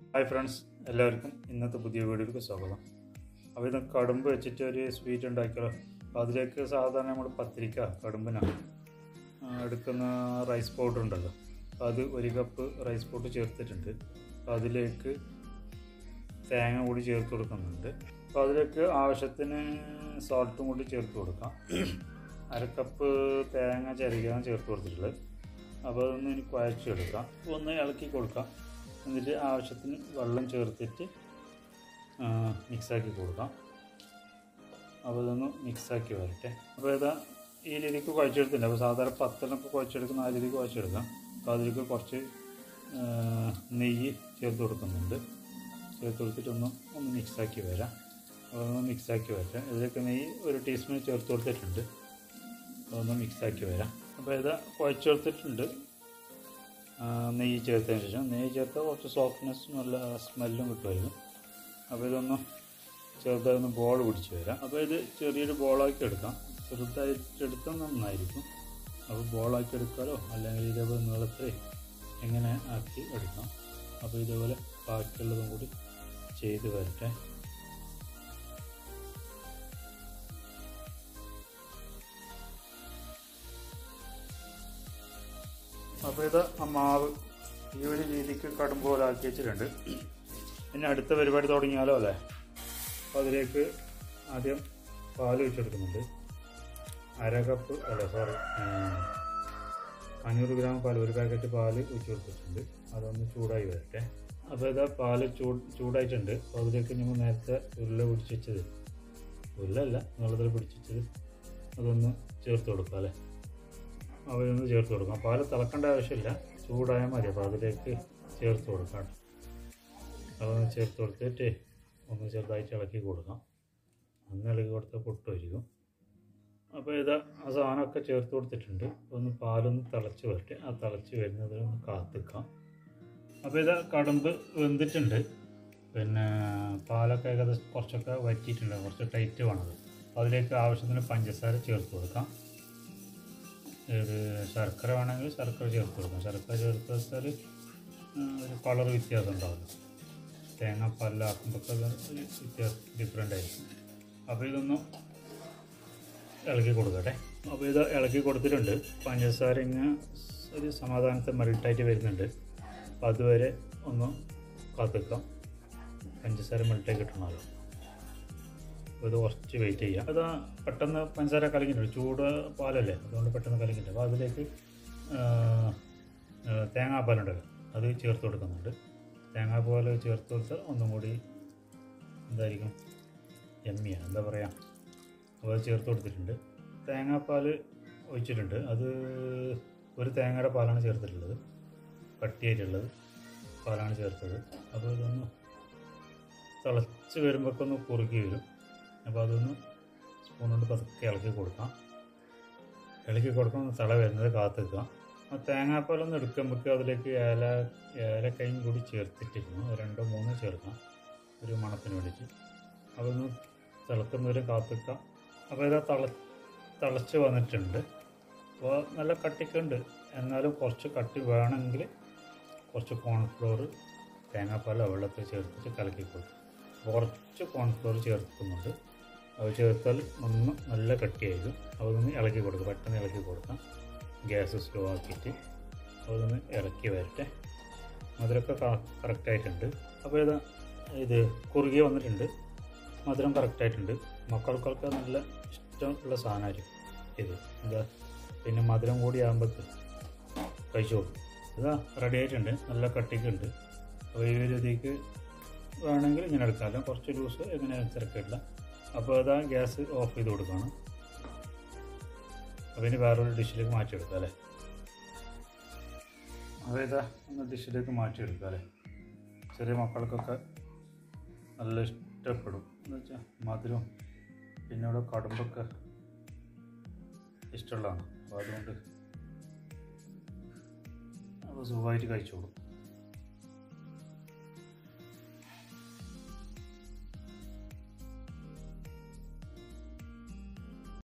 hi friends എല്ലാവർക്കും ഇന്നത്തെ പുതിയ വീഡിയോയിലേക്ക് സ്വാഗതം അപ്പോൾ ഇത് കടുമ്പ് വെച്ചിട്ട് ഒരു സ്വീറ്റ് ഉണ്ടാക്കിയാലോ അപ്പോൾ അതിലേക്ക് സാധാരണ നമ്മൾ പത്തിരിക്ക കടുമ്പിനാണ് ആ, എടുക്കുന്ന റൈസ് പൗഡർ ഉണ്ടല്ലോ അപ്പോൾ അത് ഒരു കപ്പ് റൈസ് പൗഡർ ചേർത്തിട്ടുണ്ട് അപ്പോൾ അതിലേക്ക് തേങ്ങ കൂടി ചേർത്ത് കൊടുക്കുന്നുണ്ട് അപ്പോൾ അതിലേക്ക് ആവശ്യത്തിന് സോൾട്ടും കൂടി ചേർത്ത് കൊടുക്കാം അര കപ്പ് തേങ്ങ ചിരകിയാണ് ചേർത്ത് കൊടുത്തിട്ടുള്ളത് അപ്പോൾ അതൊന്ന് ഇനി കുഴച്ചെടുക്കാം ഒന്ന് ഇളക്കി കൊടുക്കാം എന്നിട്ട് ആവശ്യത്തിന് വെള്ളം ചേർത്തിട്ട് മിക്സാക്കി കൊടുക്കാം അപ്പോൾ ഇതൊന്ന് മിക്സാക്കി വരട്ടെ അപ്പോൾ ഇതാ ഈ രീതിക്ക് കുഴച്ചെടുത്തില്ല അപ്പോൾ സാധാരണ പത്തെണ്ണൊക്കെ കുഴച്ചെടുക്കുന്ന ആ രീതിക്ക് കുഴച്ചെടുക്കാം അപ്പോൾ അതിലേക്ക് കുറച്ച് ആ, നെയ്യ് ചേർത്ത് കൊടുക്കുന്നുണ്ട് ചേർത്ത് കൊടുത്തിട്ട് ഒന്ന് ഒന്ന് മിക്സാക്കി വരാം അപ്പോൾ ഒന്ന് മിക്സാക്കി വരട്ടെ ഇതിലേക്ക് നെയ്യ് ഒരു ടീസ്പൂൺ ചേർത്ത് കൊടുത്തിട്ടുണ്ട് അതൊന്ന് മിക്സാക്കി വരാം അപ്പോൾ ഇത് കുഴച്ചെടുത്തിട്ടുണ്ട് ആ, നെയ്യ് ചേർത്തതിന് ശേഷം നെയ്യ് ചേർത്താൽ കുറച്ച് സോഫ്റ്റ്നെസ്സും നല്ല സ്മെല്ലും കിട്ടുമായിരുന്നു അപ്പോൾ ഇതൊന്ന് ചെറുതായി ഒന്ന് ബോൾ പിടിച്ച് വരാം അപ്പോൾ ഇത് ചെറിയൊരു ബോളാക്കി എടുക്കാം ചെറുതായിട്ട് എടുത്താൽ നന്നായിരിക്കും അപ്പോൾ ബോളാക്കി എടുക്കാലോ അല്ലെങ്കിൽ ഇതേപോലെ നീളത്തിൽ എങ്ങനെ ആക്കി എടുക്കാം അപ്പോൾ ഇതേപോലെ ബാക്കിയുള്ളതും കൂടി ചെയ്ത് വരട്ടെ അപ്പോൾ ഇത് ആ മാവ് ഈ ഒരു രീതിക്ക് കടുമ്പോലാക്കി വെച്ചിട്ടുണ്ട് ഇനി അടുത്ത പരിപാടി തുടങ്ങിയാലോ അല്ലേ അപ്പോൾ അതിലേക്ക് ആദ്യം പാൽ ഒഴിച്ചെടുക്കുന്നുണ്ട് അര കപ്പ് അല്ല സോറി അഞ്ഞൂറ് ഗ്രാം പാൽ ഒരു പാക്കറ്റ് പാൽ ഒഴിച്ച് കൊടുത്തിട്ടുണ്ട് അതൊന്ന് ചൂടായി വരട്ടെ അപ്പോൾ ഇതാ പാൽ ചൂട് ചൂടായിട്ടുണ്ട് അപ്പോൾ അതിലേക്ക് നമ്മൾ നേരത്തെ ഉരുള പിടിച്ച് വെച്ചത് ഉരുളല്ല നീളത്തിൽ പിടിച്ച് വെച്ചത് അതൊന്ന് ചേർത്ത് കൊടുക്കാം അല്ലേ അവയൊന്ന് ചേർത്ത് കൊടുക്കാം പാല് തിളക്കേണ്ട ആവശ്യമില്ല ചൂടായാൽ മതി അപ്പോൾ അതിലേക്ക് ചേർത്ത് കൊടുക്കാം അതൊന്ന് ചേർത്ത് കൊടുത്തിട്ട് ഒന്ന് ചെറുതായിട്ട് ഇളക്കി കൊടുക്കാം ഒന്ന് ഇളക്കി കൊടുത്താൽ പൊട്ടുമായിരിക്കും അപ്പോൾ ഇത് ആ സാധനമൊക്കെ ചേർത്ത് കൊടുത്തിട്ടുണ്ട് ഒന്ന് പാലൊന്ന് തിളച്ച് വരട്ടെ ആ തിളച്ച് വരുന്നത് ഒന്ന് കാത്തിക്കാം അപ്പോൾ ഇത് കടുമ്പ് വെന്തിട്ടുണ്ട് പിന്നെ പാലൊക്കെ ഏകദേശം കുറച്ചൊക്കെ വറ്റിയിട്ടുണ്ട് കുറച്ച് ടൈറ്റ് വേണത് അപ്പോൾ അതിലേക്ക് ആവശ്യത്തിന് പഞ്ചസാര ചേർത്ത് കൊടുക്കാം ഇത് ശർക്കര വേണമെങ്കിൽ ശർക്കര ചേർത്ത് കൊടുക്കാം ശർക്കര ചേർത്ത് വെച്ചാൽ ഒരു കളർ വ്യത്യാസം ഉണ്ടാവില്ല തേങ്ങാപ്പാലിലാക്കുമ്പോൾ ഒരു വ്യത്യാസം ഡിഫറെൻ്റ് ആയിരിക്കും അപ്പോൾ ഇതൊന്ന് ഇളക്കി കൊടുക്കട്ടെ അപ്പോൾ ഇത് ഇളക്കി കൊടുത്തിട്ടുണ്ട് പഞ്ചസാര ഇങ്ങനെ ഒരു സമാധാനത്തെ മെൽട്ടായിട്ട് വരുന്നുണ്ട് അപ്പോൾ അതുവരെ ഒന്ന് കാത്തിക്കാം പഞ്ചസാര മെൽട്ടായി കിട്ടണമല്ലോ അപ്പോൾ ഇത് കുറച്ച് വെയിറ്റ് ചെയ്യാം അത് പെട്ടെന്ന് പഞ്ചസാര കലങ്ങിയിട്ടുണ്ട് ചൂട് പാലല്ലേ അതുകൊണ്ട് പെട്ടെന്ന് കലങ്ങിയിട്ടുണ്ട് അപ്പോൾ അതിലേക്ക് ആ, ആ, തേങ്ങാപ്പാലുണ്ടല്ലോ അത് ചേർത്ത് കൊടുക്കുന്നുണ്ട് തേങ്ങാപ്പാൽ ചേർത്ത് കൊടുത്താൽ ഒന്നും കൂടി എന്തായിരിക്കും എമ്മിയാണ് എന്താ പറയുക അപ്പോൾ അത് ചേർത്ത് കൊടുത്തിട്ടുണ്ട് തേങ്ങാപ്പാൽ ഒഴിച്ചിട്ടുണ്ട് അത് ഒരു തേങ്ങയുടെ പാലാണ് ചേർത്തിട്ടുള്ളത് കട്ടിയായിട്ടുള്ളത് പാലാണ് ചേർത്തത് അപ്പോൾ ഇതൊന്ന് തിളച്ച് വരുമ്പോഴൊക്കെ ഒന്ന് കുറുക്കി വരും അപ്പോൾ അതൊന്ന് സ്പൂൺ കൊണ്ട് പതുക്കെ ഇളക്കി കൊടുക്കാം ഇളക്കി കൊടുക്കാൻ തിള വരുന്നത് കാത്ത് വെക്കാം ആ തേങ്ങാപ്പാലൊന്ന് എടുക്കുമ്പോൾ അതിലേക്ക് ഏല ഏലക്കയും കൂടി ചേർത്തിട്ടിരുന്നു രണ്ടോ മൂന്നോ ചേർക്കാം ഒരു മണത്തിന് വേണ്ടിയിട്ട് അതൊന്ന് തിളക്കുന്നവരെ കാത്ത് വെക്കാം അപ്പോൾ ഇതാ തിള തിളച്ച് വന്നിട്ടുണ്ട് അപ്പോൾ നല്ല കട്ടിക്കുണ്ട് എന്നാലും കുറച്ച് കട്ടി വേണമെങ്കിൽ കുറച്ച് കോൺഫ്ലോർ തേങ്ങാപ്പാലോ വെള്ളത്തിൽ ചേർത്തിട്ട് കലക്കി കൊടുക്കും കുറച്ച് കോൺഫ്ലോർ ചേർക്കുന്നുണ്ട് അത് ചേർത്താൽ ഒന്ന് നല്ല കട്ടിയായിരിക്കും അതൊന്ന് ഇളക്കി കൊടുക്കുക പെട്ടെന്ന് ഇളക്കി കൊടുക്കാം ഗ്യാസ് സ്ലോ ആക്കിയിട്ട് അതൊന്ന് ഇളക്കി വരട്ടെ മധുരമൊക്കെ കറക്റ്റായിട്ടുണ്ട് അപ്പോൾ ഇത് ഇത് കുറുകി വന്നിട്ടുണ്ട് മധുരം കറക്റ്റായിട്ടുണ്ട് മക്കൾക്കൊക്കെ നല്ല ഇഷ്ടമുള്ള സാധനമായിരിക്കും ഇത് എന്താ പിന്നെ മധുരം കൂടി ആകുമ്പോഴേക്ക് കഴിച്ചോളൂ ഇതാ റെഡി ആയിട്ടുണ്ട് നല്ല കട്ടിക്കുണ്ട് അപ്പോൾ ഈ ഒരു ഇതിലേക്ക് വേണമെങ്കിൽ ഇങ്ങനെ എടുക്കാം കുറച്ച് ലൂസ് എങ്ങനെ തിരക്കില്ല അപ്പോൾ അതാ ഗ്യാസ് ഓഫ് ചെയ്ത് കൊടുക്കണം അപ്പോൾ ഇനി വേറൊരു ഡിഷിലേക്ക് മാറ്റിയെടുക്കാം അല്ലേ അപ്പോൾ ഇതാ ഒന്ന് ഡിഷിലേക്ക് മാറ്റിയെടുക്കാം അല്ലേ ചെറിയ മക്കൾക്കൊക്കെ നല്ല ഇഷ്ടപ്പെടും എന്ന് വെച്ചാൽ മധുരവും പിന്നെ ഇവിടെ കടുമ്പൊക്കെ ഇഷ്ടമുള്ളതാണ് അപ്പോൾ അതുകൊണ്ട് അപ്പോൾ സുഖമായിട്ട് കഴിച്ചോളും